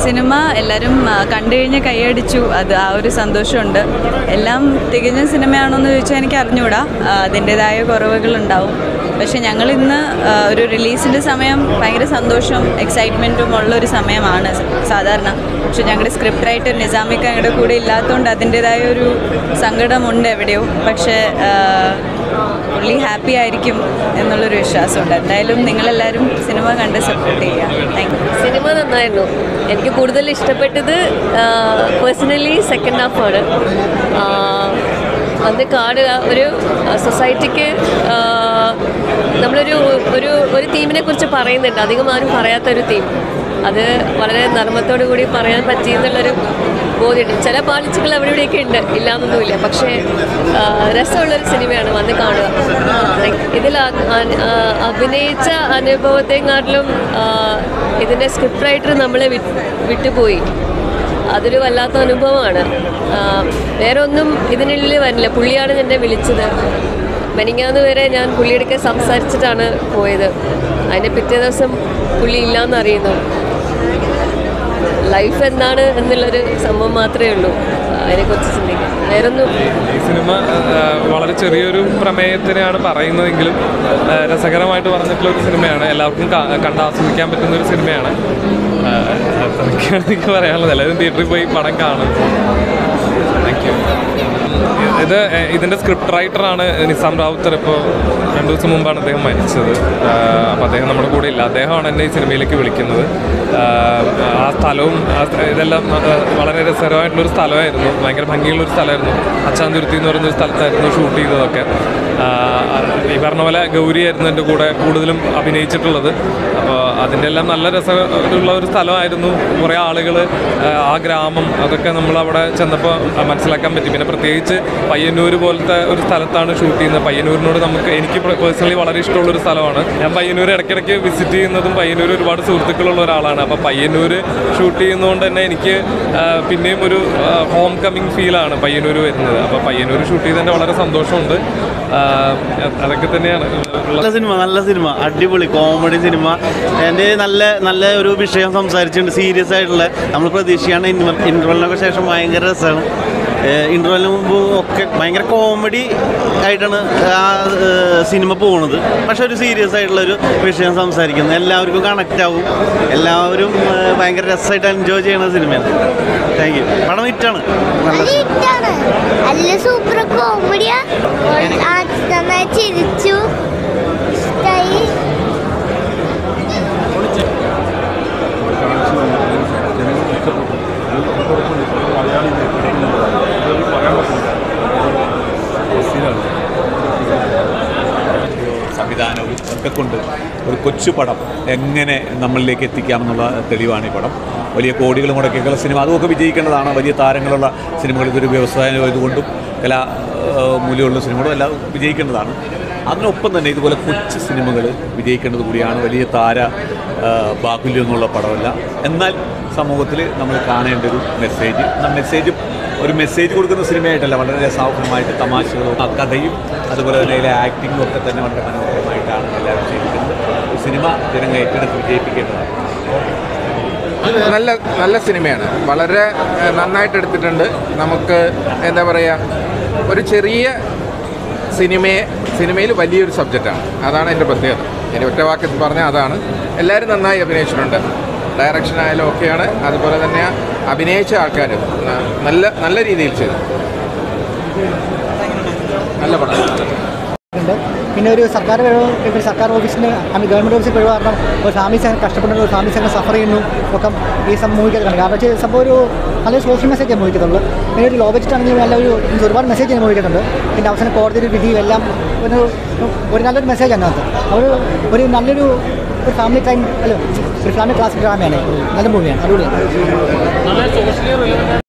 cinema എല്ലാവരും ആ, കണ്ടു കഴിഞ്ഞ് കൈയടിച്ചു അത് ആ ഒരു സന്തോഷമുണ്ട് എല്ലാം തികഞ്ഞ സിനിമയാണോന്ന് ചോദിച്ചാൽ എനിക്ക് അറിഞ്ഞുകൂടാ ആ, അതിൻ്റേതായ കുറവുകളുണ്ടാവും പക്ഷെ ഞങ്ങൾ ഇന്ന് ആ, ഒരു റിലീസിൻ്റെ സമയം ഭയങ്കര സന്തോഷവും എക്സൈറ്റ്മെൻറ്റും ഉള്ള ഒരു സമയമാണ് സാധാരണ പക്ഷെ ഞങ്ങളുടെ സ്ക്രിപ്റ്റ് റൈറ്റർ നിസാമിക്ക ഞങ്ങളുടെ കൂടെ ഇല്ലാത്തതുകൊണ്ട് അതിൻ്റേതായ ഒരു സങ്കടമുണ്ട് എവിടെയോ പക്ഷേ ആ, പുള്ളി ഹാപ്പി ആയിരിക്കും എന്നുള്ളൊരു വിശ്വാസമുണ്ട് എന്തായാലും നിങ്ങളെല്ലാവരും സിനിമ കണ്ട് സപ്പോർട്ട് ചെയ്യുക താങ്ക് യു സിനിമ നന്നായിരുന്നു എനിക്ക് കൂടുതൽ ഇഷ്ടപ്പെട്ടത് പേഴ്സണലി സെക്കൻഡ് ഹാഫാണ് അന്ന് കാണുക ഒരു സൊസൈറ്റിക്ക് നമ്മളൊരു ഒരു ഒരു തീമിനെ കുറിച്ച് പറയുന്നുണ്ട് അധികം ആരും പറയാത്തൊരു തീം അത് വളരെ നർമ്മത്തോടു കൂടി പറയാൻ പറ്റിയെന്നുള്ളൊരു ബോധ്യമുണ്ട് ചില പാളിച്ചകൾ അവിടെ ഇവിടെയൊക്കെ ഉണ്ട് ഇല്ലാന്നൊന്നുമില്ല പക്ഷേ ആ, രസമുള്ളൊരു സിനിമയാണ് വന്ന് കാണുക ഇതിൽ അ- അ- ആ, അഭിനയിച്ച അനുഭവത്തെക്കാട്ടിലും ആ, ഇതിൻ്റെ സ്ക്രിപ്റ്റ് റൈറ്റർ നമ്മളെ വി- വിട്ടുപോയി അതൊരു വല്ലാത്ത അനുഭവമാണ് ആ, വേറെ ഒന്നും ഇതിനുള്ളിൽ വരില്ല പുള്ളിയാണ് എന്നെ വിളിച്ചത് മെനിങ്ങാന്ന് വരെ ഞാൻ പുള്ളിയെടുക്കെ സംസാരിച്ചിട്ടാണ് പോയത് അതിൻ്റെ പിറ്റേ ദിവസം പുള്ളി ഇല്ലയെന്നറിയുന്നു ലൈഫ് എന്താണ് എന്നുള്ളൊരു സംഭവം മാത്രമേ ഉള്ളൂ അതിനെക്കുറിച്ച് ചിന്തിക്കാം വേറൊന്നും ഈ സിനിമ ആ, വളരെ ചെറിയൊരു പ്രമേയത്തിനെയാണ് പറയുന്നതെങ്കിലും ആ, രസകരമായിട്ട് പറഞ്ഞിട്ടുള്ള ഒരു സിനിമയാണ് എല്ലാവർക്കും കാ- കണ്ട് ആസ്വദിക്കാൻ പറ്റുന്ന ഒരു സിനിമയാണ് ആ, അതൊക്കെയാണ് എനിക്ക് പറയാനുള്ളത് എല്ലാവരും തിയേറ്ററിൽ പോയി പടം കാണും താങ്ക് യു ഇത് എ- ഇതിൻ്റെ സ്ക്രിപ്റ്റ് റൈറ്ററാണ് നിസാം റാവുത്തർ ഇപ്പോൾ രണ്ട് ദിവസം മുമ്പാണ് അദ്ദേഹം മരിച്ചത് അപ്പോൾ അദ്ദേഹം നമ്മുടെ കൂടെ ഇല്ല അദ്ദേഹമാണ് എന്നെ ഈ സിനിമയിലേക്ക് വിളിക്കുന്നത് ആ, ആ സ്ഥലവും ആ സ്ഥ- ഇതെല്ലാം ആ, വളരെ രസകരമായിട്ടുള്ളൊരു സ്ഥലമായിരുന്നു ഭയങ്കര ഭംഗിയുള്ളൊരു സ്ഥലമായിരുന്നു അച്ചാന്തുരുത്തി എന്ന് പറയുന്നൊരു സ്ഥലത്തായിരുന്നു ഷൂട്ട് ചെയ്തതൊക്കെ ആ, ഈ പറഞ്ഞ പോലെ ഗൗരിയായിരുന്നു എൻ്റെ കൂടെ കൂടുതലും അഭിനയിച്ചിട്ടുള്ളത് അപ്പോൾ അതിൻ്റെ എല്ലാം നല്ല രസമുള്ള ഒരു സ്ഥലമായിരുന്നു കുറേ ആളുകൾ ആ ഗ്രാമം അതൊക്കെ നമ്മളവിടെ ചെന്നപ്പോൾ മനസ്സിലാക്കാൻ പറ്റി പിന്നെ പ്രത്യേകിച്ച് പയ്യന്നൂർ പോലത്തെ ഒരു സ്ഥലത്താണ് ഷൂട്ട് ചെയ്യുന്നത് പയ്യന്നൂരിനോട് നമുക്ക് എനിക്ക് പേഴ്സണലി വളരെ ഇഷ്ടമുള്ളൊരു സ്ഥലമാണ് ഞാൻ പയ്യന്നൂർ ഇടയ്ക്കിടയ്ക്ക് വിസിറ്റ് ചെയ്യുന്നതും പയ്യന്നൂർ ഒരുപാട് സുഹൃത്തുക്കളുള്ള ഒരാളാണ് അപ്പോൾ പയ്യന്നൂർ ഷൂട്ട് ചെയ്യുന്നതുകൊണ്ട് തന്നെ എനിക്ക് ആ, പിന്നെയും ഒരു ഹോം കമ്മിങ് ഫീലാണ് പയ്യന്നൂർ വരുന്നത് അപ്പോൾ പയ്യന്നൂർ ഷൂട്ട് ചെയ്തതിൻ്റെ വളരെ സന്തോഷമുണ്ട് ആ, അതൊക്കെ തന്നെയാണ് ഉള്ള നല്ല സിനിമ നല്ല സിനിമ അടിപൊളി കോമഡി സിനിമ എൻ്റെ നല്ല നല്ല ഒരു വിഷയം സംസാരിച്ചിട്ടുണ്ട് സീരിയസ് ആയിട്ടുള്ള നമ്മൾ പ്രതീക്ഷിക്കാണ് ഇൻ്റർവെലിനൊക്കെ ശേഷം ഭയങ്കര രസമാണ് ഇൻ്റർവെലിന് മുമ്പ് ഒക്കെ ഭയങ്കര കോമഡി ആയിട്ടാണ് ആ ഏഹ്, സിനിമ പോകുന്നത് പക്ഷെ ഒരു സീരിയസ് ആയിട്ടുള്ള ഒരു വിഷയം സംസാരിക്കുന്നത് എല്ലാവർക്കും കണക്റ്റ് ആവും എല്ലാവരും ഏഹ്, ഭയങ്കര രസമായിട്ട് എൻജോയ് ചെയ്യുന്ന സിനിമയാണ് താങ്ക് യു പടം ഹിറ്റാണ് നല്ല അത് ഹിറ്റാണ് നല്ല സൂപ്പർ കോമഡിയാ നന്നായി ചിരിച്ചു ഇഷ്ടായി സംവിധാനവും ഒക്കെ കൊണ്ട് ഒരു കൊച്ചു പടം എങ്ങനെ നമ്മളിലേക്ക് എത്തിക്കാമെന്നുള്ള തെളിവാണ് ഈ പടം വലിയ കോടികൾ മുടക്കിയൊക്കെയുള്ള സിനിമ അതുമൊക്കെ വിജയിക്കേണ്ടതാണ് വലിയ താരങ്ങളുള്ള സിനിമകൾ ഇതൊരു വ്യവസായമായതുകൊണ്ടും കലാ ആ, മൂല്യമുള്ള സിനിമകളും എല്ലാം വിജയിക്കേണ്ടതാണ് അതിനൊപ്പം തന്നെ ഇതുപോലെ കൊച്ചു സിനിമകൾ വിജയിക്കേണ്ടത് കൂടിയാണ് വലിയ താര ആ, ബാഹുല്യം എന്നുള്ള പടമല്ല എന്നാൽ സമൂഹത്തിൽ നമ്മൾ കാണേണ്ട ഒരു മെസ്സേജ് ആ മെസ്സേജ് ഒരു മെസ്സേജ് കൊടുക്കുന്ന സിനിമയായിട്ടല്ല വളരെ രസാവഹമായിട്ട് തമാശകളും ആ കഥയും അതുപോലെ തന്നെ അതിലെ ആക്ടിങ്ങും ഒക്കെ തന്നെ വളരെ മനോഹരമായിട്ടാണ് എല്ലാവരും ചെയ്തിരിക്കുന്നത് ഒരു സിനിമ ജനങ്ങൾ ഏറ്റെടുത്ത് വിജയിപ്പിക്കേണ്ടതാണ് നല്ല നല്ല സിനിമയാണ് വളരെ ഏഹ്, നന്നായിട്ട് എടുത്തിട്ടുണ്ട് നമുക്ക് എന്താ പറയുക ഒരു ചെറിയ സിനിമയെ സിനിമയിൽ വലിയൊരു സബ്ജക്റ്റാണ് അതാണ് എൻ്റെ പ്രത്യേകത എൻ്റെ ഒറ്റ വാക്കിൽ പറഞ്ഞാൽ അതാണ് എല്ലാവരും നന്നായി അഭിനയിച്ചിട്ടുണ്ട് ഡയറക്ഷൻ ആയാലും ഒക്കെയാണ് അതുപോലെ തന്നെ അഭിനയിച്ച ആൾക്കാർ നല്ല നല്ല രീതിയിൽ ചെയ്തു നല്ല പടം ഉണ്ട് പിന്നെ ഒരു സർക്കാർ പിഴവ് ഒരു സർക്കാർ ഓഫീസിന് ആണ് ഗവൺമെൻറ് ഓഫീസിൽ പിഴവ് കാരണം ഒരു ഫാമിലീസ് അങ്ങനെ കഷ്ടപ്പെടുന്നു ഒരു ഫാമിലീസ് അങ്ങനെ സഫർ ചെയ്യുന്നു ഒക്കെ ഈ സം മൂവിക്ക് കാണും കാരണം വെച്ചാൽ സംഭവം ഒരു നല്ലൊരു സോഷ്യൽ മെസ്സേജ് മൂവിക്കുന്നുള്ളൂ പിന്നെ ഒരു ലോ ബഡ്ജറ്റ് ആണെങ്കിൽ നല്ല ഒരു മീൻസ് ഒരുപാട് മെസ്സേജ് മൂവിക്കുന്നുണ്ട് പിന്നെ അവസാനം കോടതിയുടെ വിധിയും എല്ലാം ഒരു ഒരു നല്ലൊരു മെസ്സേജ് അതിനകത്ത് അവർ ഒരു നല്ലൊരു ഒരു ഫാമിലി ടൈം അല്ല ഒരു ഫാമിലി ക്ലാസിക് ഡ്രാമയാണ് നല്ല മൂവിയാണ് അടിപൊളിയാണ്